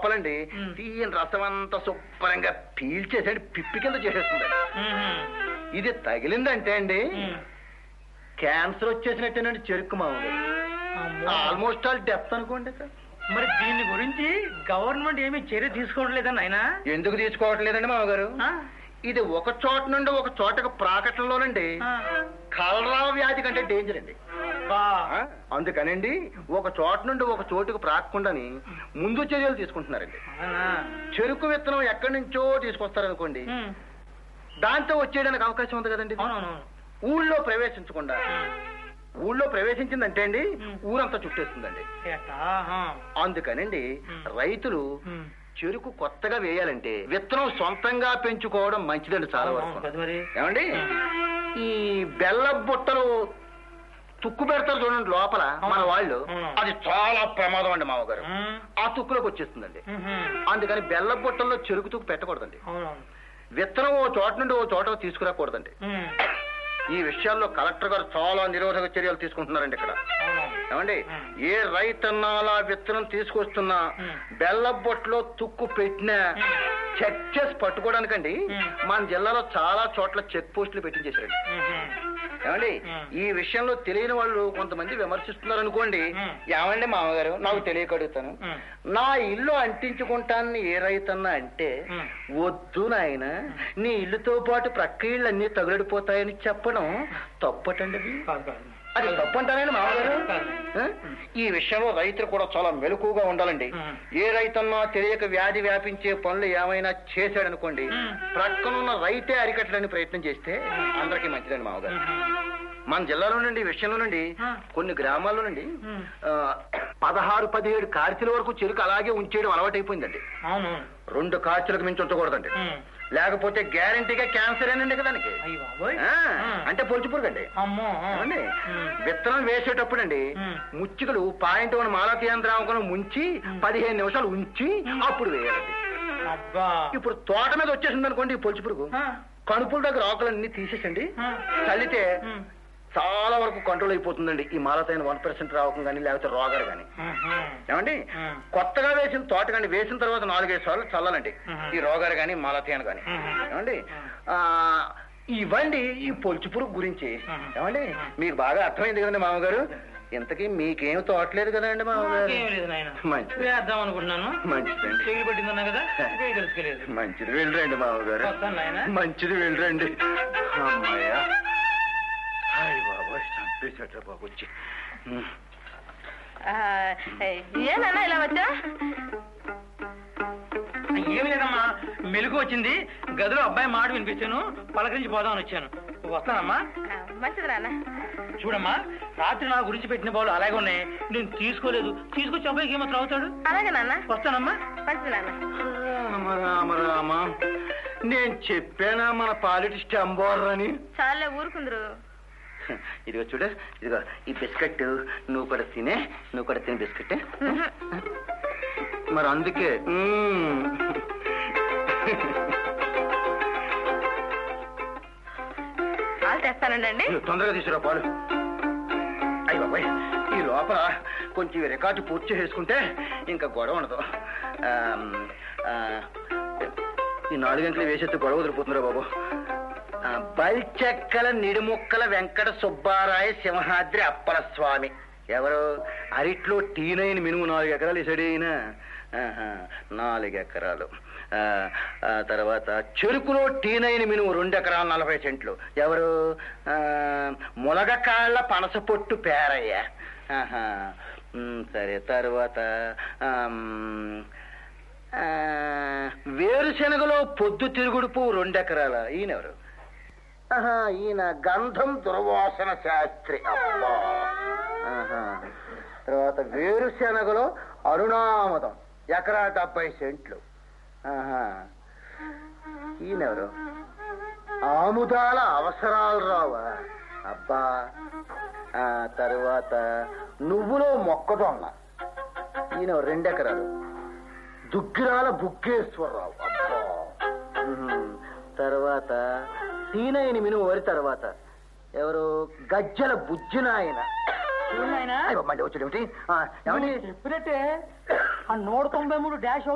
లోపలండి మ్. తీయని రసం అంతా శుభ్రంగా పీల్చేసండి పిప్పి కింద చేసేస్తుందండి ఇది తగిలిందంటే అండి క్యాన్సర్ వచ్చేసినట్టేనండి చెరుకు మామూలు ఆల్మోస్ట్ ఆల్ డెప్త్ అనుకోండి సార్ మరి దీని గురించి గవర్నమెంట్ ఏమీ చర్య తీసుకోవట్లేదని ఆయన ఎందుకు తీసుకోవట్లేదండి మామగారు ఇది ఒక చోట నుండి ఒక చోటకు ప్రాకటంలోనండి కలరా వ్యాధి కంటే డేంజర్ అండి ఆ, అందుకనండి ఒక చోట నుండి ఒక చోటుకు ప్రాక్కుండాని ముందు చర్యలు తీసుకుంటున్నారండి చెరుకు విత్తనం ఎక్కడి నుంచో తీసుకొస్తారనుకోండి దాంతో వచ్చేయడానికి అవకాశం ఉంది కదండి ఇది. అవునవును ఊళ్ళో ప్రవేశించకుండా ఊళ్ళో ప్రవేశించిందంటే అండి మ్. ఊరంతా చుట్టేస్తుందండి అందుకనండి మ్. రైతులు చెరుకు కొత్తగా వేయాలంటే విత్తనం సొంతంగా పెంచుకోవడం మంచిదండి చాలా వరకు మరి ఏమండి మ్. ఈ బెల్ల బుట్టలు తుక్కు పెడతారు చూడండి లోపల మన వాళ్ళు మ్. అది చాలా ప్రమాదం అండి మామగారు మ్. ఆ తుక్కులోకి వచ్చేస్తుందండి మ్మ్. అందుకని బెల్ల బుట్టల్లో చెరుకు తుక్కు పెట్టకూడదండి అవునవును విత్తనం ఓ చోట నుండి ఓ చోట తీసుకురాకూడదండి మ్మ్. ఈ విషయాల్లో కలెక్టర్ గారు చాలా నిరోధక చర్యలు తీసుకుంటున్నారండి ఇక్కడ అవునవును ఏమండి మ్. ఏ రైతన్నా అలా విత్తనం తీసుకొస్తున్నా మ్. బెల్ల బొట్లో తుక్కు పెట్టినా మ్. చెక్ చేసి పట్టుకోవడానికండి మ్. మన జిల్లాలో చాలా చోట్ల చెక్ పోస్టులు పెట్టించేశారండి మ్మ్. ఏమండి మ్. ఈ విషయంలో తెలియని వాళ్ళు కొంతమంది విమర్శిస్తున్నారు అనుకోండి మ్. ఏమండి మామగారు నాకు తెలియక అడుగుతాను మ్. నా ఇల్లు అంటించుకుంటానని ఏ రైతన్నా అంటే మ్. వద్దు నాయన నీ ఇల్లుతో పాటు ప్రక్క ఇళ్ళు అన్ని తగులడిపోతాయని చెప్పడం తప్పటండి అది కాదు కాదు అది తప్పంటానండి మామగారు కాదు. ఆ? ఈ విషయంలో రైతులు కూడా చాలా మెలకుగా ఉండాలండి మ్. ఏ రైతన్నా తెలియక వ్యాధి వ్యాపించే పనులు ఏమైనా చేశాడనుకోండి మ్. ప్రక్కనున్న రైతే అరికట్టడానికి ప్రయత్నం చేస్తే అందరికీ మంచిదండి మామగారు మ్మ్. మన జిల్లాలో నుండి ఈ విషయంలో నుండి ఆ. కొన్ని గ్రామాల్లో నుండి మ్. ఆ, పదహారు పదిహేడు కార్తీల వరకు చెరుకు అలాగే ఉంచేయడం అలవాటైపోయిందండి అవునవును రెండు కార్తీలకు మించి ఉంచకూడదండి మ్మ్. లేకపోతే గ్యారంటీగా క్యాన్సర్ ఏనండి కదా దానికి అయ్య బాబోయ్ ఆ, మ్మ్. అంటే పొలుచు పురుగండి అమ్మో ఏమండి? మ్మ్. విత్తనం వేసేటప్పుడు అండి మ్మ్. ముచ్చికలు పాయింట్ వన్ మాలతీయంద్రావకం ముంచి మ్మ్. పదిహేను నిమిషాలు ఉంచి మ్మ్. అప్పుడు వేయాలండి అబ్బా ఇప్పుడు తోట మీద వచ్చేసింది అనుకోండి ఈ పొలుచు పురుగు ఆ. కణుపుల దగ్గర ఆకులన్నీ తీసేసండి ఆ. చల్లితే మ్మ్. చాలా వరకు కంట్రోల్ అయిపోతుందండి ఈ మాలతైన వన్ పర్సెంట్ రావకం కానీ లేకపోతే రోగాలు కానీ మ్మ్. ఏమండి మ్మ్. కొత్తగా వేసిన తోట కానీ వేసిన తర్వాత నాలుగైదు సార్లు చల్లాలండి మ్మ్. ఈ రోగాలు కానీ మాలతీయను కానీ మ్మ్. ఏమండి మ్మ్. ఆ, ఇవ్వండి ఈ పొలుచు పురుగు గురించి మ్మ్. ఏమండి మ్మ్. మీకు బాగా అర్థమైంది కదండి మామగారు ఇంతకీ మీకేం తోటలేదు కదండి మామగారు ఏం లేదు నాయన మంచిది వేద్దాం అనుకుంటున్నాను మంచిదండి చెయ్యి పట్టిందన్నా కదా ఇదే తెలుసుకోలేదు మంచిది వెళ్ళరండి మామగారు వస్తాను నాయన మంచిది వెళ్ళరండి అమ్మాయ్యా హాయ్ బాబోయ్ చంపేశాడ్రా బాబు వచ్చి ఉమ్. ఏనన్నా ఇలా వచ్చా ఏమి లేదమ్మా మెలకు వచ్చింది గదిలో అబ్బాయి మాట వినిపించాను పలకరించి పోదామని వచ్చాను వస్తానమ్మా మంచిది నాన్న చూడమ్మా రాత్రి నా గురించి పెట్టిన బాలు అలాగే ఉన్నాయి నేను తీసుకోలేదు తీసుకొచ్చి అబ్బాయికి ఏమో త్రాగుతాడు అలాగే నాన్న వస్తానమ్మా మంచిది నాన్న రామ రామ రామ నేను చెప్పానా మన పాలిటి స్టంబోర్ అని చాలే ఊరుకుందరు ఇదిగో చూడు ఇదిగో ఈ బిస్కెట్ నువ్వు కూడా తినే నువ్వు కూడా తినే బిస్కెట్ మరి అందుకే మ్మ్. పాలు తెస్తానండి తొందరగా తీసుకురా పాలు అయ్యి బాబాయ్ ఈ లోపల కొంచెం ఈ రికార్డు పూర్తి చేసుకుంటే ఇంకా గొడవ ఉండదు ఆమ్, ఆ, ఈ నాలుగు గంటలు వేసేస్తే గొడవ వదిలిపోతుందిరా బాబు ఆ, బల్చెక్కల నిడుముక్కల వెంకట సుబ్బారాయ సింహాద్రి అప్పల స్వామి ఎవరు అరిట్లో టీ నైన్ మినుము నాలుగు ఎకరాలు ఇసాడు ఈయన ఆహా, నాలుగు ఎకరాలు ఆ, ఆ తర్వాత చెరుకులో టీ నైన్ మినుము రెండు ఎకరాలు నలభై సెంట్లు ఎవరు ఆ, ములగకాళ్ళ పనస పొట్టు పేరయ్య ఆహా, ఉమ్, సరే తర్వాత ఆమ్, ఆ, వేరుశనగలో పొద్దు తిరుగుడు పువ్వు రెండు ఎకరాల ఈయనెవరు ఆహా, ఈయన గంధం దుర్వాసన శాస్త్రి అబ్బా ఆహా. తర్వాత వేరుశనగలో అరుణామదం ఎకరా డెబ్బై సెంట్లు ఆహా. ఈయనెవరు ఆముదాల అవసరాలు రావా అబ్బా ఆ తర్వాత నువ్వులో మొక్కజొన్న ఈయన రెండెకరాలు దుగ్గిరాల బుగ్గేశ్వరరావు అబ్బా ఉహుం. తర్వాత సీనయ్యని మినుము వరి తర్వాత ఎవరు గజ్జల బుజ్జినాయన నాయనా మళ్ళీ వచ్చేటేమిటి ఆ, ఏమండి చెప్పినట్టే ఆ నూట తొంభై మూడు డాష్